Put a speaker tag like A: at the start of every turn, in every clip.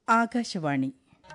A: ആകാശവാണി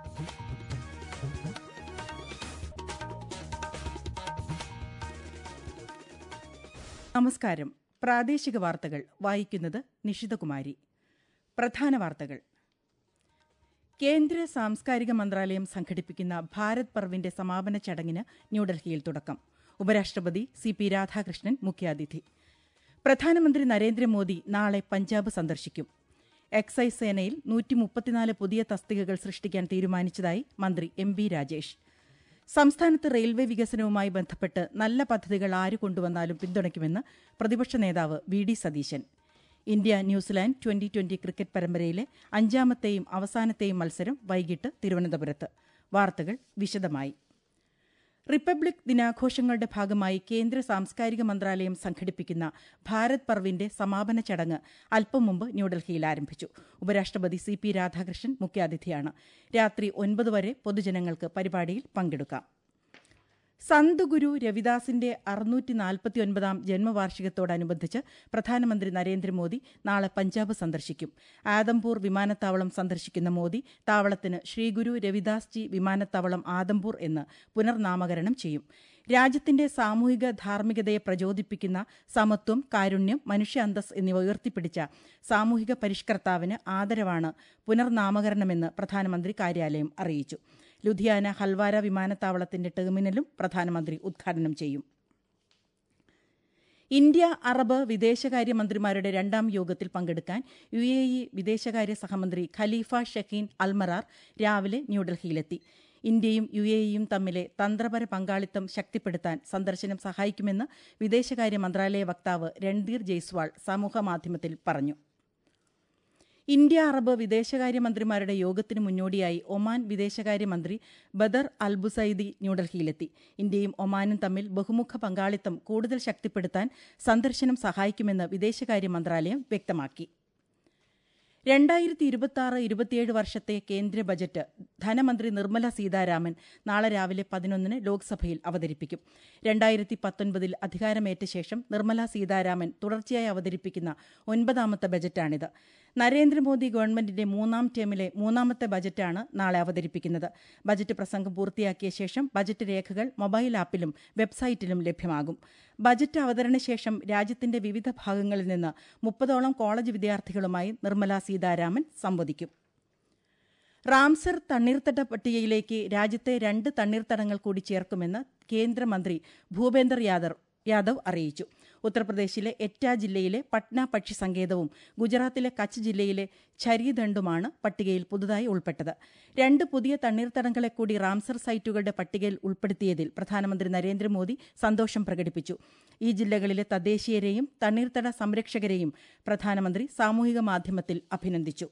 A: നമസ്കാരം പ്രാദേശിക വാർത്തകൾ വായിക്കുന്നത് നിഷിതകുമാരി പ്രധാന വാർത്തകൾ കേന്ദ്ര സാംസ്കാരിക മന്ത്രാലയം സംഘടിപ്പിക്കുന്ന ഭാരത് പർവിന്റെ സമാപന ചടങ്ങിന് ന്യൂഡൽഹിയിൽ തുടക്കം ഉപരാഷ്ട്രപതി സി പി രാധാകൃഷ്ണൻ മുഖ്യാതിഥി പ്രധാനമന്ത്രി നരേന്ദ്രമോദി നാളെ പഞ്ചാബ് സന്ദർശിക്കും എക്സൈസ് സേനയിൽ നൂറ്റി മുപ്പത്തിനാല് പുതിയ തസ്തികകൾ സൃഷ്ടിക്കാൻ തീരുമാനിച്ചതായി മന്ത്രി എം ബി രാജേഷ് സംസ്ഥാനത്ത് റെയിൽവേ വികസനവുമായി ബന്ധപ്പെട്ട് നല്ല പദ്ധതികൾ ആര് കൊണ്ടുവന്നാലും പിന്തുണയ്ക്കുമെന്ന് പ്രതിപക്ഷ നേതാവ് V D Satheesan India New Zealand twenty twenty cricket പരമ്പരയിലെ അഞ്ചാമത്തെയും അവസാനത്തെയും മത്സരം വൈകിട്ട് തിരുവനന്തപുരത്ത് വാർത്തകൾ വിശദമായി റിപ്പബ്ലിക് ദിനാഘോഷങ്ങളുടെ ഭാഗമായി കേന്ദ്ര സാംസ്കാരിക മന്ത്രാലയം സംഘടിപ്പിക്കുന്ന ഭാരത് പർവിന്റെ സമാപന ചടങ്ങ് അല്പം മുമ്പ് ന്യൂഡൽഹിയിൽ ആരംഭിച്ചു ഉപരാഷ്ട്രപതി സി പി രാധാകൃഷ്ണൻ മുഖ്യാതിഥിയാണ് രാത്രി ഒൻപത് വരെ പൊതുജനങ്ങൾക്ക് പരിപാടിയിൽ പങ്കെടുക്കാം സന്ത് ഗുരു രവിദാസിന്റെ അറുന്നൂറ്റി നാൽപ്പത്തിയൊൻപതാം ജന്മവാർഷികത്തോടനുബന്ധിച്ച് പ്രധാനമന്ത്രി നരേന്ദ്രമോദി നാളെ പഞ്ചാബ് സന്ദർശിക്കും ആദംപൂർ വിമാനത്താവളം സന്ദർശിക്കുന്ന മോദി താവളത്തിന് ശ്രീഗുരു രവിദാസ് ജി വിമാനത്താവളം ആദംപൂർ എന്ന് പുനർനാമകരണം ചെയ്യും രാജ്യത്തിന്റെ സാമൂഹിക ധാർമ്മികതയെ പ്രചോദിപ്പിക്കുന്ന സമത്വം കാരുണ്യം മനുഷ്യ അന്തസ് എന്നിവ ഉയർത്തിപ്പിടിച്ച സാമൂഹിക പരിഷ്കർത്താവിന് ആദരവാണ് പുനർനാമകരണമെന്ന് പ്രധാനമന്ത്രി കാര്യാലയം അറിയിച്ചു ലുധിയാന ഹൽവാര വിമാനത്താവളത്തിന്റെ ടെർമിനലും പ്രധാനമന്ത്രി ഉദ്ഘാടനം ചെയ്യും ഇന്ത്യ അറബ് വിദേശകാര്യമന്ത്രിമാരുടെ രണ്ടാം യോഗത്തിൽ പങ്കെടുക്കാൻ യു എ ഇ വിദേശകാര്യ സഹമന്ത്രി ഖലീഫ ഷഹീൻ അൽമറാർ രാവിലെ ന്യൂഡൽഹിയിലെത്തി ഇന്ത്യയും യു എ ഇയും തമ്മിലെ തന്ത്രപര പങ്കാളിത്തം ശക്തിപ്പെടുത്താൻ സന്ദർശനം സഹായിക്കുമെന്ന് വിദേശകാര്യ മന്ത്രാലയ വക്താവ് രൺധീർ ജയ്സ്വാൾ സമൂഹമാധ്യമത്തിൽ പറഞ്ഞു ഇന്ത്യ അറബ് വിദേശകാര്യമന്ത്രിമാരുടെ യോഗത്തിന് മുന്നോടിയായി ഒമാൻ വിദേശകാര്യമന്ത്രി ബദർ അൽബുസൈദി ന്യൂഡൽഹിയിലെത്തി ഇന്ത്യയും ഒമാനും തമ്മിൽ ബഹുമുഖ പങ്കാളിത്തം കൂടുതൽ ശക്തിപ്പെടുത്താൻ സന്ദർശനം സഹായിക്കുമെന്ന് വിദേശകാര്യ മന്ത്രാലയം വ്യക്തമാക്കി രണ്ടായിരത്തി ഇരുപത്തിയാറ് ഇരുപത്തിയേഴ് വർഷത്തെ കേന്ദ്ര ബജറ്റ് ധനമന്ത്രി നിർമ്മല സീതാരാമൻ നാളെ രാവിലെ പതിനൊന്നിന് ലോക്സഭയിൽ അവതരിപ്പിക്കും രണ്ടായിരത്തി പത്തൊൻപതിൽ അധികാരമേറ്റ ശേഷം നിർമ്മല സീതാരാമൻ തുടർച്ചയായി അവതരിപ്പിക്കുന്ന ഒൻപതാമത്തെ ബജറ്റാണിത് നരേന്ദ്രമോദി ഗവൺമെന്റിന്റെ മൂന്നാം ടേമിലെ മൂന്നാമത്തെ ബജറ്റാണ് നാളെ അവതരിപ്പിക്കുന്നത് ബജറ്റ് പ്രസംഗം പൂർത്തിയാക്കിയ ശേഷം ബജറ്റ് രേഖകൾ മൊബൈൽ ആപ്പിലും വെബ്സൈറ്റിലും ലഭ്യമാകും ബജറ്റ് അവതരണ ശേഷം രാജ്യത്തിന്റെ വിവിധ ഭാഗങ്ങളിൽ നിന്ന് മുപ്പതോളം കോളേജ് വിദ്യാർത്ഥികളുമായി നിർമ്മല സീതാരാമൻ സംവദിക്കും റാംസർ തണ്ണീർത്തട പട്ടികയിലേക്ക് രാജ്യത്തെ രണ്ട് തണ്ണീർത്തടങ്ങൾ കൂടി ചേർക്കുമെന്ന് കേന്ദ്രമന്ത്രി ഭൂപേന്ദർ യാദവ് യാദവ് അറിയിച്ചു ഉത്തർപ്രദേശിലെ എറ്റ ജില്ലയിലെ പട്ന പക്ഷി സങ്കേതവും ഗുജറാത്തിലെ കച്ച് ജില്ലയിലെ ഛരീദണ്ഡുമാണ് പട്ടികയിൽ പുതുതായി ഉൾപ്പെട്ടത് രണ്ട് പുതിയ തണ്ണീർത്തടങ്ങളെ കൂടി റാംസർ സൈറ്റുകളുടെ പട്ടികയിൽ ഉൾപ്പെടുത്തിയതിൽ പ്രധാനമന്ത്രി നരേന്ദ്രമോദി സന്തോഷം പ്രകടിപ്പിച്ചു ഈ ജില്ലകളിലെ തദ്ദേശീയരെയും തണ്ണീർത്തട സംരക്ഷകരെയും പ്രധാനമന്ത്രി സാമൂഹിക മാധ്യമത്തിൽ അഭിനന്ദിച്ചു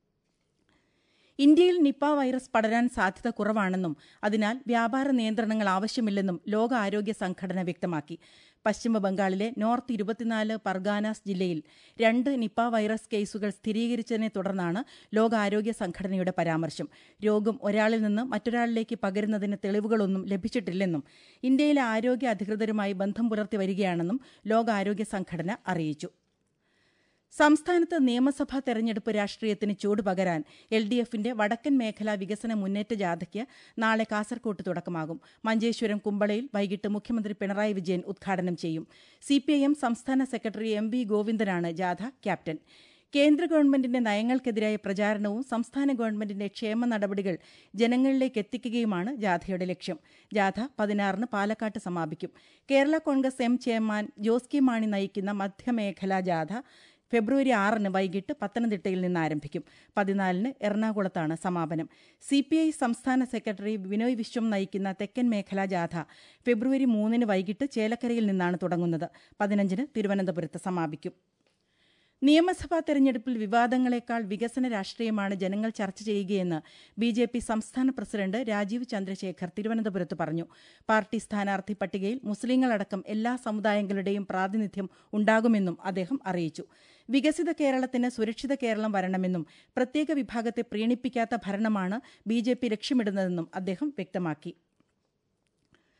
A: ഇന്ത്യയിൽ നിപ്പ വൈറസ് പടരാൻ സാധ്യത കുറവാണെന്നും അതിനാൽ വ്യാപാര നിയന്ത്രണങ്ങൾ ആവശ്യമില്ലെന്നും ലോകാരോഗ്യ സംഘടന വ്യക്തമാക്കി പശ്ചിമ ബംഗാളിലെ നോർത്ത് ഇരുപത്തിനാല് പർഗാനാസ് ജില്ലയിൽ രണ്ട് നിപ്പ വൈറസ് കേസുകൾ സ്ഥിരീകരിച്ചതിനെ തുടർന്നാണ് ലോകാരോഗ്യ സംഘടനയുടെ പരാമർശം രോഗം ഒരാളിൽ നിന്ന് മറ്റൊരാളിലേക്ക് പകരുന്നതിന് തെളിവുകളൊന്നും ലഭിച്ചിട്ടില്ലെന്നും ഇന്ത്യയിലെ ആരോഗ്യ അധികൃതരുമായി ബന്ധം പുലർത്തി വരികയാണെന്നും ലോകാരോഗ്യ സംഘടന അറിയിച്ചു സംസ്ഥാനത്ത് നിയമസഭാ തെരഞ്ഞെടുപ്പ് രാഷ്ട്രീയത്തിന് ചൂട് പകരാൻ എൽ ഡി എഫിന്റെ വടക്കൻ മേഖലാ വികസന മുന്നേറ്റ ജാഥയ്ക്ക് നാളെ കാസർകോട്ട് തുടക്കമാകും മഞ്ചേശ്വരം കുമ്പളയിൽ വൈകിട്ട് മുഖ്യമന്ത്രി പിണറായി വിജയൻ ഉദ്ഘാടനം ചെയ്യും സിപിഐഎം സംസ്ഥാന സെക്രട്ടറി എം വി ഗോവിന്ദനാണ് ജാഥ ക്യാപ്റ്റൻ കേന്ദ്ര ഗവൺമെന്റിന്റെ നയങ്ങൾക്കെതിരായ പ്രചാരണവും സംസ്ഥാന ഗവൺമെന്റിന്റെ ക്ഷേമ നടപടികൾ ജനങ്ങളിലേക്ക് എത്തിക്കുകയുമാണ് ജാഥയുടെ ലക്ഷ്യം ജാഥ പതിനാറിന് പാലക്കാട്ട് സമാപിക്കും Kerala Congress M chairman Jose K Mani നയിക്കുന്ന മധ്യമേഖലാ ജാഥ ഫെബ്രുവരി ആറിന് വൈകിട്ട് പത്തനംതിട്ടയിൽ നിന്ന് ആരംഭിക്കും പതിനാലിന് എറണാകുളത്താണ് സമാപനം സി പി ഐ സംസ്ഥാന സെക്രട്ടറി ബിനോയ് വിശ്വം നയിക്കുന്ന തെക്കൻ മേഖലാ ജാഥ ഫെബ്രുവരി മൂന്നിന് വൈകിട്ട് ചേലക്കരയിൽ നിന്നാണ് തുടങ്ങുന്നത് പതിനഞ്ചിന് തിരുവനന്തപുരത്ത് സമാപിക്കും നിയമസഭാ തെരഞ്ഞെടുപ്പിൽ വിവാദങ്ങളെക്കാൾ വികസന രാഷ്ട്രീയമാണ് ജനങ്ങൾ ചർച്ച ചെയ്യുകയെന്ന് ബി ജെ പി സംസ്ഥാന പ്രസിഡന്റ് രാജീവ് ചന്ദ്രശേഖർ തിരുവനന്തപുരത്ത് പറഞ്ഞു പാർട്ടി സ്ഥാനാർത്ഥി പട്ടികയിൽ മുസ്ലിങ്ങളടക്കം എല്ലാ സമുദായങ്ങളുടെയും പ്രാതിനിധ്യം ഉണ്ടാകുമെന്നും അദ്ദേഹം അറിയിച്ചു വികസിത കേരളത്തിന് സുരക്ഷിത കേരളം വരണമെന്നും പ്രത്യേക വിഭാഗത്തെ പ്രീണിപ്പിക്കാത്ത ഭരണമാണ് ബി ജെ പി ലക്ഷ്യമിടുന്നതെന്നും അദ്ദേഹം വ്യക്തമാക്കി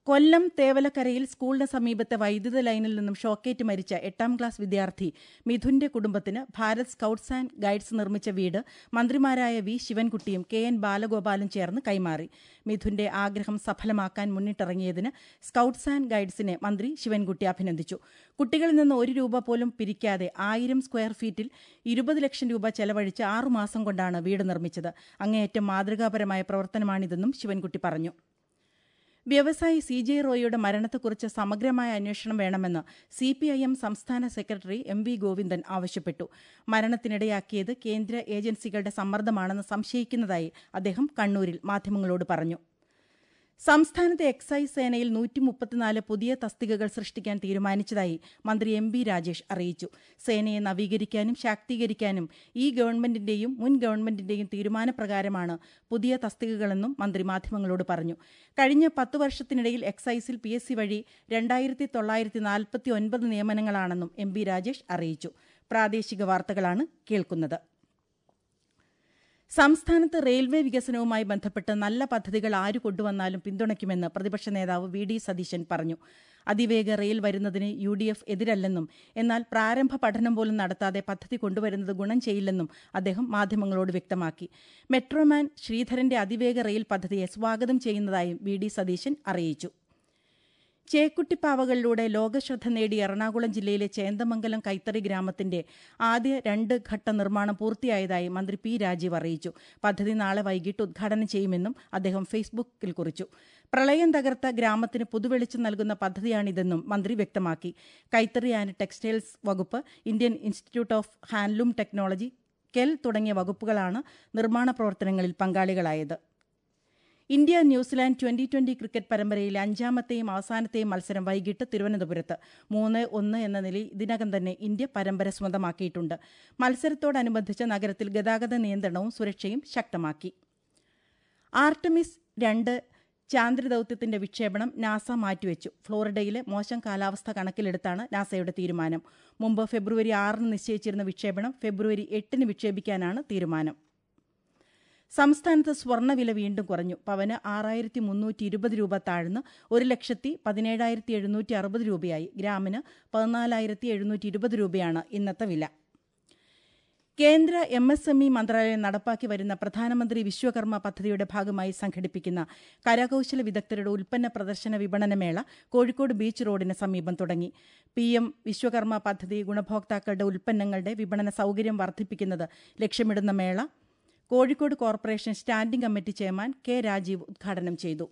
A: കൊല്ലം തേവലക്കരയിൽ സ്കൂളിന് സമീപത്തെ വൈദ്യുത ലൈനിൽ നിന്നും ഷോക്കേറ്റ് മരിച്ച എട്ടാം ക്ലാസ് വിദ്യാർത്ഥി മിഥുന്റെ കുടുംബത്തിന് ഭാരത് സ്കൌട്ട്സ് ആൻഡ് ഗൈഡ്സ് നിർമ്മിച്ച വീട് മന്ത്രിമാരായ വി ശിവൻകുട്ടിയും കെ എൻ ബാലഗോപാലും ചേർന്ന് കൈമാറി മിഥുന്റെ ആഗ്രഹം സഫലമാക്കാൻ മുന്നിട്ടിറങ്ങിയതിന് സ്കൌട്ട്സ് ആൻഡ് ഗൈഡ്സിനെ മന്ത്രി ശിവൻകുട്ടി അഭിനന്ദിച്ചു കുട്ടികളിൽ നിന്ന് ഒരു രൂപ പോലും പിരിക്കാതെ ആയിരം സ്ക്വയർ ഫീറ്റിൽ ഇരുപത് ലക്ഷം രൂപ ചെലവഴിച്ച് ആറുമാസം കൊണ്ടാണ് വീട് നിർമ്മിച്ചത് അങ്ങേയറ്റം മാതൃകാപരമായ പ്രവർത്തനമാണിതെന്നും ശിവൻകുട്ടി പറഞ്ഞു വ്യവസായി സി ജെ റോയിയുടെ മരണത്തെക്കുറിച്ച് സമഗ്രമായ അന്വേഷണം വേണമെന്ന് സി പി ഐ എം സംസ്ഥാന സെക്രട്ടറി എം വി ഗോവിന്ദൻ ആവശ്യപ്പെട്ടു മരണത്തിനിടയാക്കിയത് കേന്ദ്ര ഏജൻസികളുടെ സമ്മർദ്ദമാണെന്ന് സംശയിക്കുന്നതായി അദ്ദേഹം കണ്ണൂരിൽ മാധ്യമങ്ങളോട് പറഞ്ഞു സംസ്ഥാനത്തെ എക്സൈസ് സേനയിൽ നൂറ്റി മുപ്പത്തിനാല് പുതിയ തസ്തികകൾ സൃഷ്ടിക്കാൻ തീരുമാനിച്ചതായി മന്ത്രി എം ബി രാജേഷ് അറിയിച്ചു സേനയെ നവീകരിക്കാനും ശാക്തീകരിക്കാനും ഈ ഗവൺമെന്റിന്റെയും മുൻ ഗവൺമെന്റിന്റെയും തീരുമാനപ്രകാരമാണ് പുതിയ തസ്തികകളെന്നും മന്ത്രി മാധ്യമങ്ങളോട് പറഞ്ഞു കഴിഞ്ഞ പത്ത് വർഷത്തിനിടയിൽ എക്സൈസിൽ പി എസ് സി വഴി രണ്ടായിരത്തി തൊള്ളായിരത്തി നാൽപ്പത്തി ഒൻപത് നിയമനങ്ങളാണെന്നും എം ബി രാജേഷ് അറിയിച്ചു പ്രാദേശിക വാർത്തകളാണ് കേൾക്കുന്നത് സംസ്ഥാനത്ത് റെയിൽവേ വികസനവുമായി ബന്ധപ്പെട്ട് നല്ല പദ്ധതികൾ ആരു കൊണ്ടുവന്നാലും പിന്തുണയ്ക്കുമെന്ന് പ്രതിപക്ഷ നേതാവ് വി ഡി സതീശൻ പറഞ്ഞു അതിവേഗ റെയിൽ വരുന്നതിന് യു ഡി എഫ് എതിരല്ലെന്നും എന്നാൽ പ്രാരംഭ പഠനം പോലും നടത്താതെ പദ്ധതി കൊണ്ടുവരുന്നത് ഗുണം ചെയ്യില്ലെന്നും അദ്ദേഹം മാധ്യമങ്ങളോട് വ്യക്തമാക്കി മെട്രോമാൻ ശ്രീധരന്റെ അതിവേഗ റെയിൽ പദ്ധതിയെ സ്വാഗതം ചെയ്യുന്നതായും വി ഡി സതീശൻ അറിയിച്ചു ചേക്കുട്ടിപ്പാവകളിലൂടെ ലോകശ്രദ്ധ നേടിയ എറണാകുളം ജില്ലയിലെ ചേന്ദമംഗലം കൈത്തറി ഗ്രാമത്തിന്റെ ആദ്യ രണ്ട് ഘട്ട നിർമ്മാണം പൂർത്തിയായതായി മന്ത്രി പി രാജീവ് അറിയിച്ചു പദ്ധതി നാളെ വൈകിട്ട് ഉദ്ഘാടനം ചെയ്യുമെന്നും അദ്ദേഹം ഫേസ്ബുക്കിൽ കുറിച്ചു പ്രളയം തകർത്ത ഗ്രാമത്തിന് പുതുവെളിച്ചം നൽകുന്ന പദ്ധതിയാണിതെന്നും മന്ത്രി വ്യക്തമാക്കി കൈത്തറി ആൻഡ് ടെക്സ്റ്റൈൽസ് വകുപ്പ് Indian institute of handloom technology കെൽ തുടങ്ങിയ വകുപ്പുകളാണ് നിർമ്മാണ പ്രവർത്തനങ്ങളിൽ പങ്കാളികളായത് India New Zealand twenty twenty cricket പരമ്പരയിലെ അഞ്ചാമത്തെയും അവസാനത്തെയും മത്സരം വൈകിട്ട് തിരുവനന്തപുരത്ത് മൂന്ന് ഒന്ന് എന്ന നിലയിൽ ഇതിനകം തന്നെ ഇന്ത്യ പരമ്പര സ്വന്തമാക്കിയിട്ടുണ്ട് മത്സരത്തോടനുബന്ധിച്ച് നഗരത്തിൽ ഗതാഗത നിയന്ത്രണവും സുരക്ഷയും ശക്തമാക്കി ആർട്ടമിസ് രണ്ട് ചാന്ദ്രദൌത്യത്തിന്റെ വിക്ഷേപണം നാസ മാറ്റിവെച്ചു ഫ്ലോറിഡയിലെ മോശം കാലാവസ്ഥ കണക്കിലെടുത്താണ് നാസയുടെ തീരുമാനം മുമ്പ് ഫെബ്രുവരി ആറിന് നിശ്ചയിച്ചിരുന്ന വിക്ഷേപണം ഫെബ്രുവരി എട്ടിന് വിക്ഷേപിക്കാനാണ് തീരുമാനം സംസ്ഥാനത്ത് സ്വർണ്ണവില വീണ്ടും കുറഞ്ഞു പവന് ആറായിരത്തി മുന്നൂറ്റി ഇരുപത് രൂപ താഴ്ന്ന് ഒരു ലക്ഷത്തി പതിനേഴായിരത്തി എഴുന്നൂറ്റി അറുപത് രൂപയായി ഗ്രാമിന് പതിനാലായിരത്തി എഴുന്നൂറ്റി ഇരുപത് രൂപയാണ് ഇന്നത്തെ വില കേന്ദ്ര എം എസ് എം ഇ മന്ത്രാലയം നടപ്പാക്കി വരുന്ന പ്രധാനമന്ത്രി വിശ്വകർമ്മ പദ്ധതിയുടെ ഭാഗമായി സംഘടിപ്പിക്കുന്ന കരകൌശല വിദഗ്ധരുടെ ഉൽപ്പന്ന പ്രദർശന വിപണനമേള കോഴിക്കോട് ബീച്ച് റോഡിന് സമീപം തുടങ്ങി പി എം വിശ്വകർമ്മ പദ്ധതി ഗുണഭോക്താക്കളുടെ ഉൽപ്പന്നങ്ങളുടെ വിപണന സൌകര്യം വർദ്ധിപ്പിക്കുന്നത് ലക്ഷ്യമിടുന്ന മേള Kozhikode corporation standing committee chairman K Rajeev ഉദ്ഘാടനം ചെയ്തു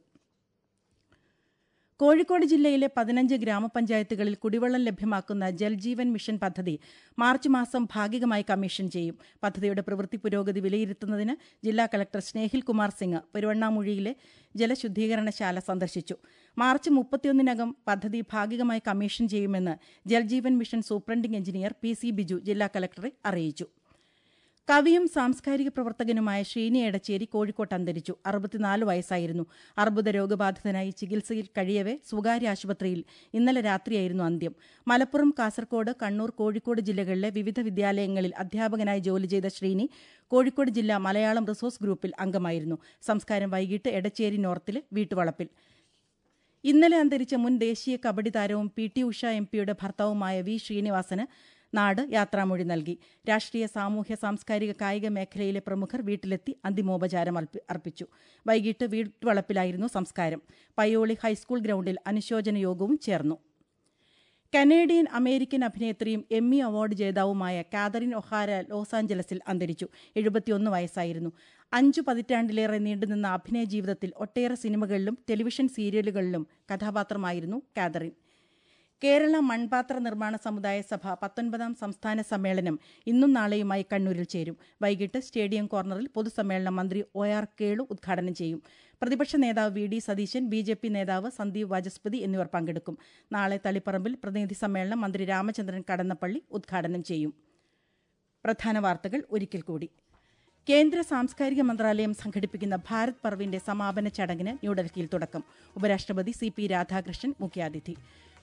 A: കോഴിക്കോട് ജില്ലയിലെ പതിനഞ്ച് ഗ്രാമപഞ്ചായത്തുകളിൽ കുടിവെള്ളം ലഭ്യമാക്കുന്ന ജൽജീവൻ മിഷൻ പദ്ധതി മാർച്ച് മാസം ഭാഗികമായി കമ്മീഷൻ ചെയ്യും പദ്ധതിയുടെ പ്രവൃത്തി പുരോഗതി വിലയിരുത്തുന്നതിന് ജില്ലാ കളക്ടർ സ്നേഹിൽ കുമാർ സിംഗ് പെരുവണ്ണാമൂഴിയിലെ ജലശുദ്ധീകരണശാല സന്ദർശിച്ചു മാർച്ച് മുപ്പത്തിയൊന്നിനകം പദ്ധതി ഭാഗികമായി കമ്മീഷൻ ചെയ്യുമെന്ന് Jal Jeevan mission superintending engineer P C Biju ജില്ലാ കളക്ടറെ അറിയിച്ചു കവിയും സാംസ്കാരിക പ്രവർത്തകനുമായ ശ്രീനി എടച്ചേരി കോഴിക്കോട്ട് അന്തരിച്ചു അറുപത്തിനാല് വയസ്സായിരുന്നു അർബുദ രോഗബാധിതനായി ചികിത്സയിൽ കഴിയവെ സ്വകാര്യ ആശുപത്രിയിൽ ഇന്നലെ രാത്രിയായിരുന്നു അന്ത്യം മലപ്പുറം കാസർകോട് കണ്ണൂർ കോഴിക്കോട് ജില്ലകളിലെ വിവിധ വിദ്യാലയങ്ങളിൽ അധ്യാപകനായി ജോലി ചെയ്ത ശ്രീനി കോഴിക്കോട് ജില്ലാ മലയാളം റിസോഴ്സ് ഗ്രൂപ്പിൽ അംഗമായിരുന്നു സംസ്കാരം വൈകിട്ട് എടച്ചേരി നോർത്തിലെ വീട്ടുവളപ്പിൽ ഇന്നലെ അന്തരിച്ച മുൻ ദേശീയ കബഡി താരവും പി ടി ഉഷ എം പിയുടെ ഭർത്താവുമായ വി ശ്രീനിവാസന് നാട് യാത്രാമൊഴി നൽകി രാഷ്ട്രീയ സാമൂഹ്യ സാംസ്കാരിക കായിക മേഖലയിലെ പ്രമുഖർ വീട്ടിലെത്തി അന്തിമോപചാരം അർപ്പിച്ചു വൈകിട്ട് വീട്ടുവളപ്പിലായിരുന്നു സംസ്കാരം പയ്യോളി ഹൈസ്കൂൾ ഗ്രൌണ്ടിൽ അനുശോചന യോഗവും ചേർന്നു കനേഡിയൻ അമേരിക്കൻ അഭിനേത്രിയും എമ്മി അവാർഡ് ജേതാവുമായ കാതറിൻ ഒഹാര ലോസ് ആഞ്ചലസിൽ അന്തരിച്ചു എഴുപത്തിയൊന്ന് വയസ്സായിരുന്നു അഞ്ചു പതിറ്റാണ്ടിലേറെ നീണ്ടുനിന്ന അഭിനയ ജീവിതത്തിൽ ഒട്ടേറെ സിനിമകളിലും ടെലിവിഷൻ സീരിയലുകളിലും കഥാപാത്രമായിരുന്നു കാതറിൻ കേരള മൺപാത്ര നിർമ്മാണ സമുദായ സഭ പത്തൊൻപതാം സംസ്ഥാന സമ്മേളനം ഇന്നും നാളെയുമായി കണ്ണൂരിൽ ചേരും വൈകിട്ട് സ്റ്റേഡിയം കോർണറിൽ പൊതുസമ്മേളനം മന്ത്രി ഒ ആർ കേളു ഉദ്ഘാടനം ചെയ്യും പ്രതിപക്ഷ നേതാവ് V D Satheesan B J P നേതാവ് സന്ദീപ് വാചസ്പതി എന്നിവർ പങ്കെടുക്കും നാളെ തളിപ്പറമ്പിൽ പ്രതിനിധി സമ്മേളനം മന്ത്രി രാമചന്ദ്രൻ കടന്നപ്പള്ളി ഉദ്ഘാടനം ചെയ്യും പ്രധാന വാർത്തകൾ ഒരിക്കൽ കൂടി കേന്ദ്ര സാംസ്കാരിക മന്ത്രാലയം സംഘടിപ്പിക്കുന്ന ഭാരത് പർവിന്റെ സമാപന ചടങ്ങിന് ന്യൂഡൽഹിയിൽ തുടക്കം ഉപരാഷ്ട്രപതി സി പി രാധാകൃഷ്ണൻ മുഖ്യാതിഥി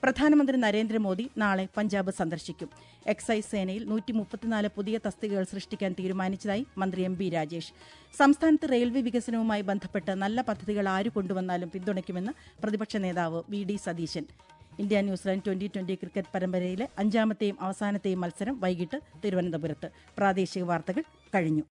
A: പ്രധാനമന്ത്രി നരേന്ദ്രമോദി നാളെ പഞ്ചാബ് സന്ദർശിക്കും എക്സൈസ് സേനയിൽ നൂറ്റി മുപ്പത്തിനാല് പുതിയ തസ്തികകൾ സൃഷ്ടിക്കാൻ തീരുമാനിച്ചതായി മന്ത്രി എം ബി രാജേഷ് സംസ്ഥാനത്ത് റെയിൽവേ വികസനവുമായി ബന്ധപ്പെട്ട് നല്ല പദ്ധതികൾ ആര് കൊണ്ടുവന്നാലും പിന്തുണയ്ക്കുമെന്ന് പ്രതിപക്ഷ നേതാവ് V D Satheesan India New Zealand twenty twenty cricket പരമ്പരയിലെ അഞ്ചാമത്തെയും അവസാനത്തെയും മത്സരം വൈകിട്ട് തിരുവനന്തപുരത്ത് പ്രാദേശിക വാർത്തകൾ കഴിഞ്ഞു